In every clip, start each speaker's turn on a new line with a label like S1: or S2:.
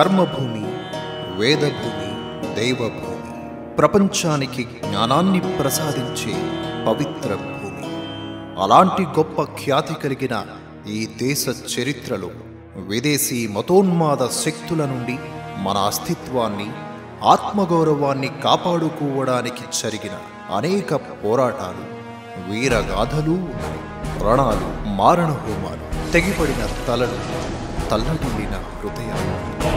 S1: కర్మభూమి వేదభూమి దైవభూమి ప్రపంచానికి జ్ఞానాన్ని ప్రసాదించే పవిత్ర భూమి అలాంటి గొప్ప ఖ్యాతి కలిగిన ఈ దేశ చరిత్రలో విదేశీ మతోన్మాద శక్తుల నుండి మన అస్తిత్వాన్ని ఆత్మగౌరవాన్ని కాపాడుకోవడానికి జరిగిన అనేక పోరాటాలు వీరగాథలు ఉన్నాయి రణాలు మారణ హోమాలు తెగిపడిన తలలు తల్లడిల్లిన హృదయాలు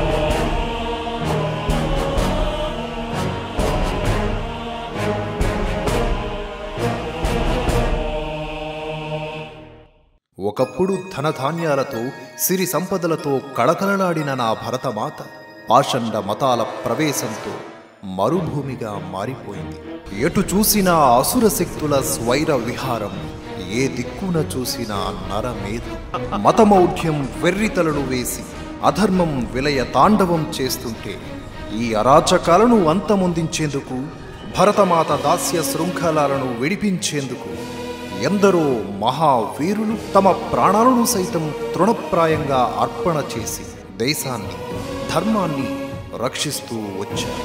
S1: ఒకప్పుడు ధనధాన్యాలతో సిరి సంపదలతో కళకళలాడిన నా భరతమాత పాషండ మతాల ప్రవేశంతో మరుభూమిగా మారిపోయింది ఎటు చూసినా అసుర శక్తుల స్వైర విహారం ఏ దిక్కున చూసినా నరమేధం మతమౌఢ్యం వెర్రితలను వేసి అధర్మం విలయ తాండవం చేస్తుంటే ఈ అరాచకాలను అంతమొందించేందుకు భరతమాత దాస్య శృంఖలాలను విడిపించేందుకు ఎందరో మహావీరులు తమ ప్రాణాలను సైతం తృణప్రాయంగా అర్పణ చేసి దేశాన్ని ధర్మాన్ని రక్షిస్తూ వచ్చారు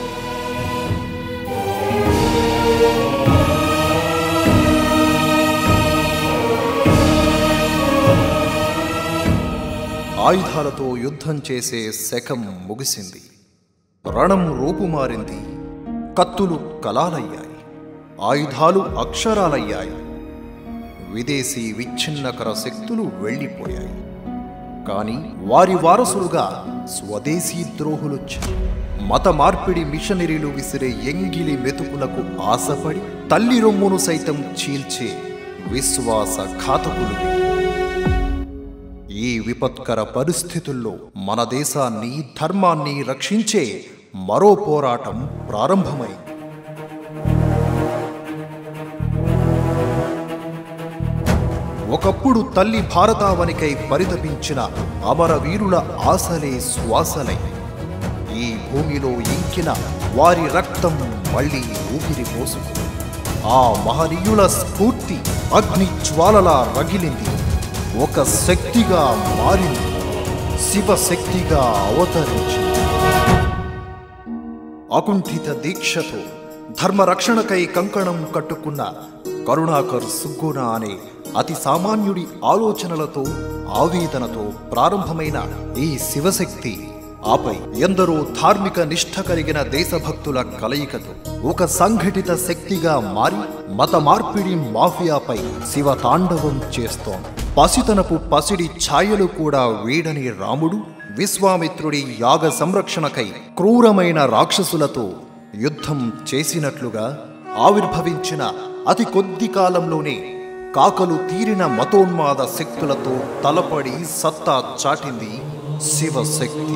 S1: ఆయుధాలతో యుద్ధం చేసే శకం ముగిసింది రణం రూపుమారింది కత్తులు కలాలయ్యాయి ఆయుధాలు అక్షరాలయ్యాయి విదేశీ విచ్ఛిన్నకర శక్తులు వెళ్ళిపోయాయి కానీ వారి వారసులుగా స్వదేశీ ద్రోహులొచ్చారు మత మార్పిడి మిషనరీలు విసిరే ఎంగిలి మెతుకులకు ఆశపడి తల్లి రొమ్మును సైతం చీల్చే విశ్వాస ఘాతకులు ఈ విపత్కర పరిస్థితుల్లో మన దేశాన్ని ధర్మాన్ని రక్షించే మరో పోరాటం ప్రారంభమైంది ఒకప్పుడు తల్లి భారతావనికై పరితపించిన అమరవీరుల ఆశలే శ్వాసలై ఈ భూమిలో ఇంకిన వారి రక్తం మళ్ళీ ఊపిరి పోసుకు ఆ మహనీయుల స్ఫూర్తి అగ్ని జ్వాలలా రగిలింది ఒక శక్తిగా మారింది శివశక్తిగా అవతరించింది అకుంఠిత దీక్షతో ధర్మరక్షణకై కంకణం కట్టుకున్న కరుణాకర్ సుగ్గున అనే అతి సామాన్యుడి ఆలోచనలతో ఆవేదనతో ప్రారంభమైన ఈ శివశక్తి ఆపై ఎందరో ధార్మిక నిష్ఠ కలిగిన దేశభక్తుల కలయికతో ఒక సంఘటిత శక్తిగా మారి మత మార్పిడి మాఫియాపై శివ తాండవం చేస్తోంది పసితనపు పసిడి ఛాయలు కూడా వీడని రాముడు విశ్వామిత్రుడి యాగ సంరక్షణకై క్రూరమైన రాక్షసులతో యుద్ధం చేసినట్లుగా ఆవిర్భవించిన అతి కొద్ది కాలంలోనే కాకలు తీరిన మతోన్మాద శక్తులతో తలపడి సత్తా చాటింది శివశక్తి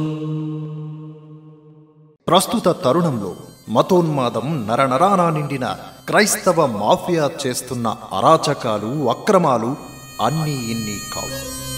S1: ప్రస్తుత తరుణంలో మతోన్మాదం నరనరానా నిండిన క్రైస్తవ మాఫియా చేస్తున్న అరాచకాలు అక్రమాలు అన్నీ ఇన్ని కావు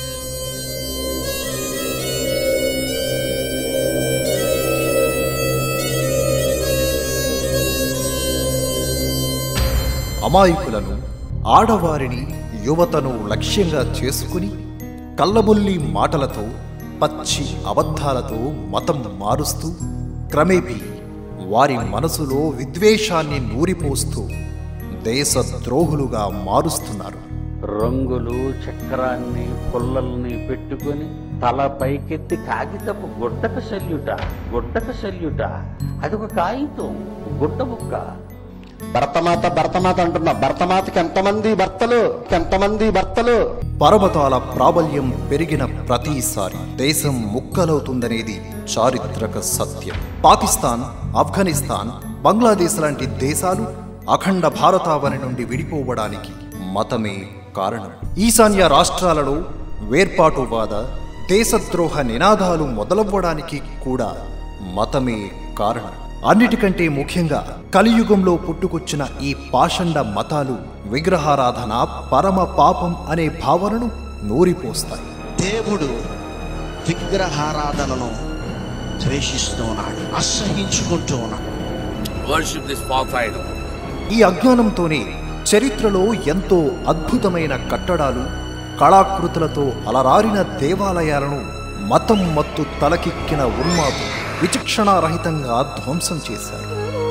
S1: అమాయకులను ఆడవారిని యువతను లక్ష్యంగా చేసుకుని కళ్ళబొల్లి మాటలతో పచ్చి అబద్ధాలతో మతం మారుస్తూ క్రమేపీ వారి మనసులో విద్వేషాన్ని నూరిపోస్తూ దేశద్రోహులుగా మారుస్తున్నారు
S2: రంగులు చక్రాన్ని పుల్లల్ని పెట్టుకొని తల పైకెత్తి కాగితపు గుడ్డకు సెల్యుట గుడ్డకు సెల్యుట అది ఒక కాగితం గుడ్డ ముక్క
S3: భరతమాత భరతమాత అంటున్నా భరతమాతకి ఎంతమంది భర్తలు ఎంతమంది భర్తలు
S1: పర్వతాల ప్రాబల్యం పెరిగిన ప్రతిసారి దేశం ముక్కలవుతుందనేది చారిత్రక సత్యం పాకిస్తాన్ ఆఫ్ఘనిస్తాన్ బంగ్లాదేశ్ లాంటి దేశాలు అఖండ భారతావని నుండి విడిపోవడానికి మతమే కారణం ఈశాన్య రాష్ట్రాలలో వేర్పాటువాద దేశద్రోహ నినాదాలు మొదలవ్వడానికి కూడా మతమే కారణం అన్నిటికంటే ముఖ్యంగా కలియుగంలో పుట్టుకొచ్చిన ఈ పాషండ మతాలు విగ్రహారాధన పరమ పాపం అనే భావనను నూరిపోస్తాయి
S4: దేవుడు విగ్రహారాధనను ద్వేషిస్తూ ఉన్నాడు అసహించుకుంటూ ఉన్నాడు
S5: worship this false idol.
S1: ఈ అజ్ఞానంతోనే చరిత్రలో ఎంతో అద్భుతమైన కట్టడాలు కళాకృతులతో అలరారిన దేవాలయాలను మతం మత్తు తలకెక్కిన ఉన్మాదు విచక్షణారహితంగా ధ్వంసం చేశారు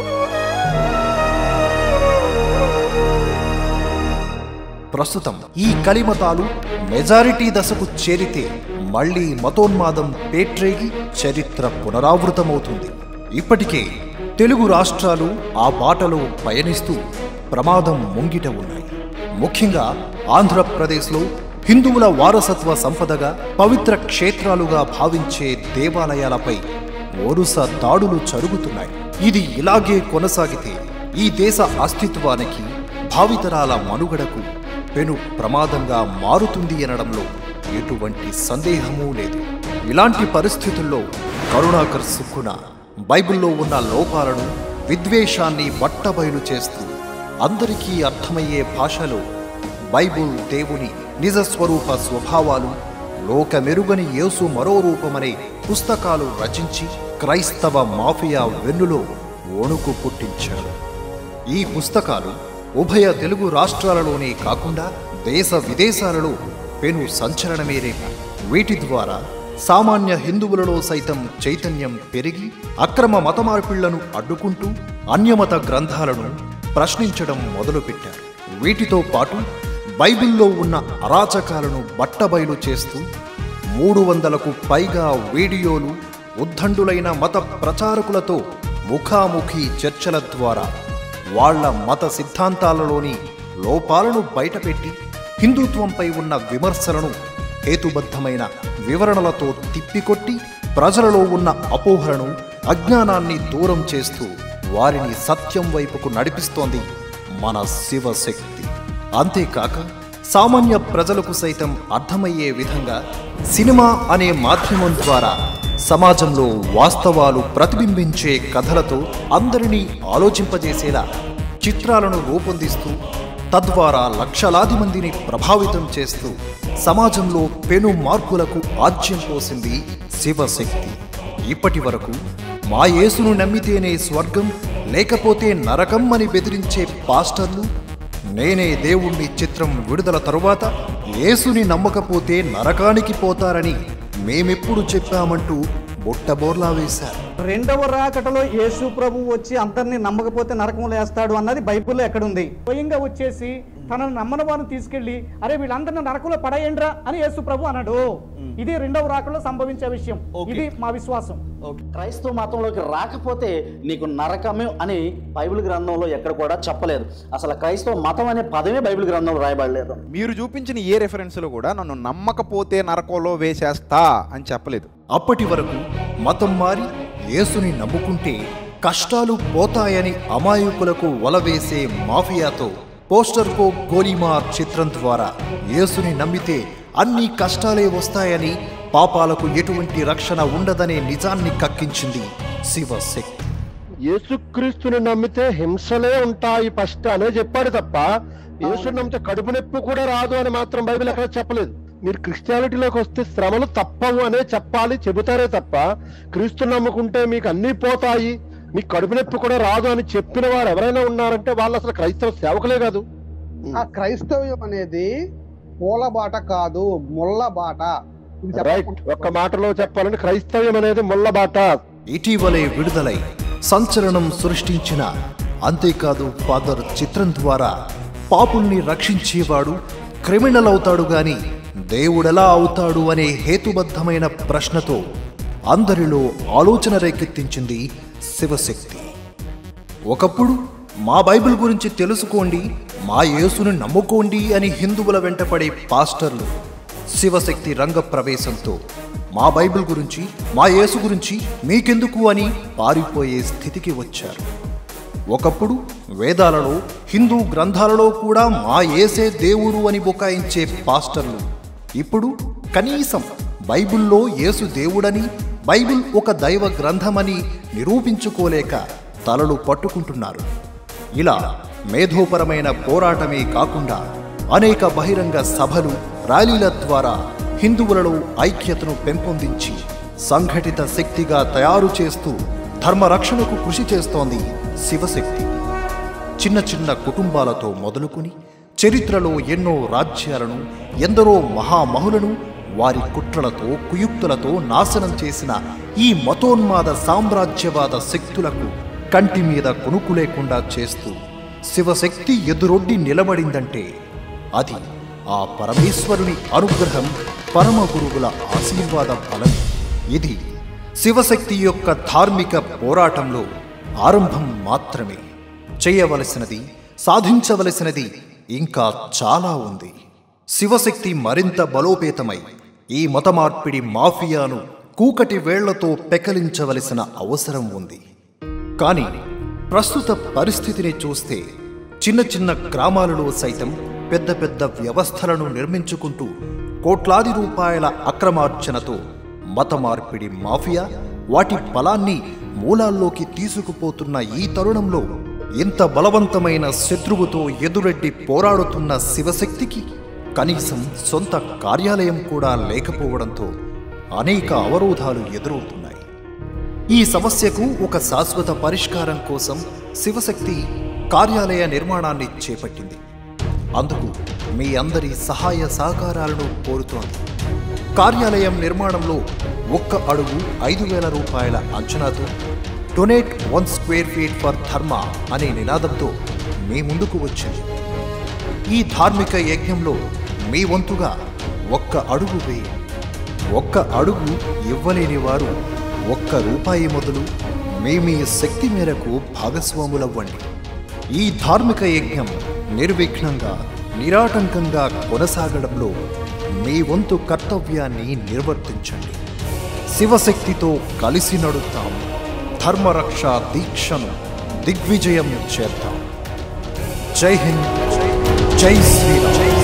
S1: ప్రస్తుతం ఈ కలిమతాలు మెజారిటీ దశకు చేరితే మళ్ళీ మతోన్మాదం పేట్రేగి చరిత్ర పునరావృతమవుతుంది ఇప్పటికే తెలుగు రాష్ట్రాలు ఆ బాటలో పయనిస్తూ ప్రమాదం ముంగిట ఉన్నాయి ముఖ్యంగా ఆంధ్రప్రదేశ్లో హిందువుల వారసత్వ సంపదగా పవిత్ర క్షేత్రాలుగా భావించే దేవాలయాలపై వరుస దాడులు జరుగుతున్నాయి ఇది ఇలాగే కొనసాగితే ఈ దేశ అస్తిత్వానికి భావితరాల మనుగడకు పెను ప్రమాదంగా మారుతుంది అనడంలో ఎటువంటి సందేహమూ లేదు ఇలాంటి పరిస్థితుల్లో కరుణాకర్ సుక్కున బైబిల్లో ఉన్న లోపాలను విద్వేషాన్ని బట్టబయలు చేస్తూ అందరికీ అర్థమయ్యే భాషలో బైబుల్ దేవుని నిజ స్వరూప స్వభావాలు లోకమెరుగని యేసు మరో రూపమనే పుస్తకాలు రచించి క్రైస్తవ మాఫియా వెన్నులో వణుకు పుట్టించారు ఈ పుస్తకాలు ఉభయ తెలుగు రాష్ట్రాలలోనే కాకుండా దేశ విదేశాలలో పెను సంచలనమే రేపాయి వీటి ద్వారా సామాన్య హిందువులలో సైతం చైతన్యం పెరిగి అక్రమ మత మార్పిళ్లను అడ్డుకుంటూ అన్యమత గ్రంథాలను ప్రశ్నించడం మొదలుపెట్టారు వీటితో పాటు బైబిల్లో ఉన్న అరాచకాలను బట్టబయలు చేస్తూ మూడు వందలకు పైగా వీడియోలు ఉద్దండులైన మత ప్రచారకులతో ముఖాముఖి చర్చల ద్వారా వాళ్ళ మత సిద్ధాంతాలలోని లోపాలను బయటపెట్టి హిందుత్వంపై ఉన్న విమర్శలను హేతుబద్ధమైన వివరణలతో తిప్పికొట్టి ప్రజలలో ఉన్న అపోహలను అజ్ఞానాన్ని దూరం చేస్తూ వారిని సత్యం వైపుకు నడిపిస్తోంది మన శివశక్తి అంతేకాక సామాన్య ప్రజలకు సైతం అర్థమయ్యే విధంగా సినిమా అనే మాధ్యమం ద్వారా సమాజంలో వాస్తవాలు ప్రతిబింబించే కథలతో అందరినీ ఆలోచింపజేసేలా చిత్రాలను రూపొందిస్తూ తద్వారా లక్షలాది మందిని ప్రభావితం చేస్తూ సమాజంలో పెను మార్పులకు ఆజ్యం పోసింది శివశక్తి ఇప్పటి వరకు మా యేసును నమ్మితేనే స్వర్గం లేకపోతే నరకం అని బెదిరించే పాస్టర్లు నేనే దేవుణ్ణి చిత్రం విడుదల తరువాత యేసుని నమ్మకపోతే నరకానికి పోతారని మేమెప్పుడు చెప్పామంటూ బుట్టబోర్లా వేశారు
S6: రెండవ రాకటలో యేసు ప్రభు వచ్చి అందరినీ నమ్మకపోతే నరకంలో వేస్తాడు అన్నది బైబిల్లో ఎక్కడుంది స్వయంగా వచ్చేసి తనను నమ్మని వారిని తీసుకెళ్లి అరే వీళ్ళందరినీ నరకంలో పడేయండ్రా అని యేసు ప్రభు అన్నాడు ఇది రెండవ రాకలో సంభవించే విషయం ఇది మా విశ్వాసం
S3: క్రైస్తవ మతంలోకి రాకపోతే నీకు నరకమే అని బైబిల్ గ్రంథంలో ఎక్కడ కూడా చెప్పలేదు అసలు క్రైస్తవ మతం అనే పదమే బైబిల్ గ్రంథంలో రాయబడలేదు
S7: మీరు చూపించిన ఏ రెఫరెన్స్లో కూడా నన్ను నమ్మకపోతే నరకంలో వేసేస్తా అని చెప్పలేదు
S1: అప్పటి వరకు మతం మారి యేసుని నమ్ముకుంటే కష్టాలు పోతాయని అమాయకులకు వలవేసే మాఫియాతో పోస్టర్కో గోలీమార్ చిత్రం ద్వారా యేసుని నమ్మితే అన్ని కష్టాలే వస్తాయని పాపాలకు ఎటువంటి రక్షణ ఉండదనే నిజాన్ని కక్కించింది శివశక్తి
S8: యేసుక్రీస్తుని నమ్మితే హింసలే ఉంటాయి ఫస్ట్ అనే చెప్పాడు తప్ప యేసుని నమ్మితే కడుపు నొప్పి కూడా రాదు అని మాత్రం బైబిల్ ఎక్కడ చెప్పలేదు మీరు క్రిస్టియానిటీలోకి వస్తే శ్రమలు తప్పవు అనే చెప్పాలి చెబుతారే తప్ప క్రీస్తు నమ్ముకుంటే మీకు అన్నీ పోతాయి మీకు కడుపు నొప్పి కూడా రాదు అని చెప్పిన వారు ఎవరైనా ఉన్నారంటే వాళ్ళు అసలు క్రైస్తవ సేవకులే కాదు
S9: ఆ క్రైస్తవ్యం అనేది పూల బాట కాదు ముళ్ళ బాట ఇది
S8: రైట్
S9: చెప్పకుండా-
S8: ఒక్క మాటలో చెప్పాలంటే క్రైస్తవ్యం అనేది ముళ్ళ బాట
S1: ఇటీవలే విడుదలై సంచలనం సృష్టించిన అంతేకాదు ఫాదర్ చిత్రం ద్వారా పాపుల్ని రక్షించేవాడు క్రిమినల్ అవుతాడు గాని దేవుడెలా అవుతాడు అనే హేతుబద్ధమైన ప్రశ్నతో అందరిలో ఆలోచన రేకెత్తించింది శివశక్తి ఒకప్పుడు మా బైబిల్ గురించి తెలుసుకోండి మా యేసుని నమ్ముకోండి అని హిందువుల వెంటపడే పాస్టర్లు శివశక్తి రంగ ప్రవేశంతో మా బైబిల్ గురించి మా యేసు గురించి మీకెందుకు అని పారిపోయే స్థితికి వచ్చారు ఒకప్పుడు వేదాలలో హిందూ గ్రంథాలలో కూడా మా యేసే దేవుడు అని బుకాయించే పాస్టర్లు ఇప్పుడు కనీసం బైబిల్లో యేసు దేవుడని బైబిల్ ఒక దైవ గ్రంథమని నిరూపించుకోలేక తలలు పట్టుకుంటున్నారు ఇలా మేధోపరమైన పోరాటమే కాకుండా అనేక బహిరంగ సభలు ర్యాలీల ద్వారా హిందువులలో ఐక్యతను పెంపొందించి సంఘటిత శక్తిగా తయారు చేస్తూ ధర్మరక్షణకు కృషి చేస్తోంది శివశక్తి చిన్న చిన్న కుటుంబాలతో మొదలుకొని చరిత్రలో ఎన్నో రాజ్యాలను ఎందరో మహామహులను వారి కుట్రలతో కుయుక్తులతో నాశనం చేసిన ఈ మతోన్మాద సామ్రాజ్యవాద శక్తులకు కంటి మీద కునుకు లేకుండా చేస్తూ శివశక్తి ఎదురొడ్డి నిలబడిందంటే అది ఆ పరమేశ్వరుని అనుగ్రహం పరమ గురువుల ఆశీర్వాద ఫలం ఇది శివశక్తి యొక్క ధార్మిక పోరాటంలో ఆరంభం మాత్రమే చేయవలసినది సాధించవలసినది ఇంకా చాలా ఉంది శివశక్తి మరింత బలోపేతమై ఈ మతమార్పిడి మాఫియాను కూకటి వేళ్లతో పెకలించవలసిన అవసరం ఉంది కానీ ప్రస్తుత పరిస్థితిని చూస్తే చిన్న చిన్న గ్రామాలలో సైతం పెద్ద పెద్ద వ్యవస్థలను నిర్మించుకుంటూ కోట్లాది రూపాయల అక్రమార్జనతో మత మార్పిడి మాఫియా వాటి బలాన్ని మూలాల్లోకి తీసుకుపోతున్న ఈ తరుణంలో ఇంత బలవంతమైన శత్రువుతో ఎదురెడ్డి పోరాడుతున్న శివశక్తికి కనీసం సొంత కార్యాలయం కూడా లేకపోవడంతో అనేక అవరోధాలు ఎదురవుతున్నాయి ఈ సమస్యకు ఒక శాశ్వత పరిష్కారం కోసం శివశక్తి కార్యాలయ నిర్మాణాన్ని చేపట్టింది అందుకు మీ అందరి సహాయ సహకారాలను కోరుతోంది కార్యాలయం నిర్మాణంలో ఒక్క అడుగు ఐదు వేల రూపాయల అంచనాతో donate one square feet for dharma అనే నినాదంతో మీ ముందుకు వచ్చింది ఈ ధార్మిక యజ్ఞంలో మీ వంతుగా ఒక్క అడుగు వేయండి ఒక్క అడుగు ఇవ్వలేని వారు ఒక్క రూపాయి మొదలు మీ మీ శక్తి మేరకు భాగస్వాములవ్వండి ఈ ధార్మిక యజ్ఞం నిర్విఘ్నంగా నిరాటంకంగా కొనసాగడంలో మీ వంతు కర్తవ్యాన్ని నిర్వర్తించండి శివశక్తితో కలిసి నడుద్దాం ధర్మరక్ష దీక్షను దిగ్విజయం చేద్దాం జై హింద్ జై శ్రీరామ్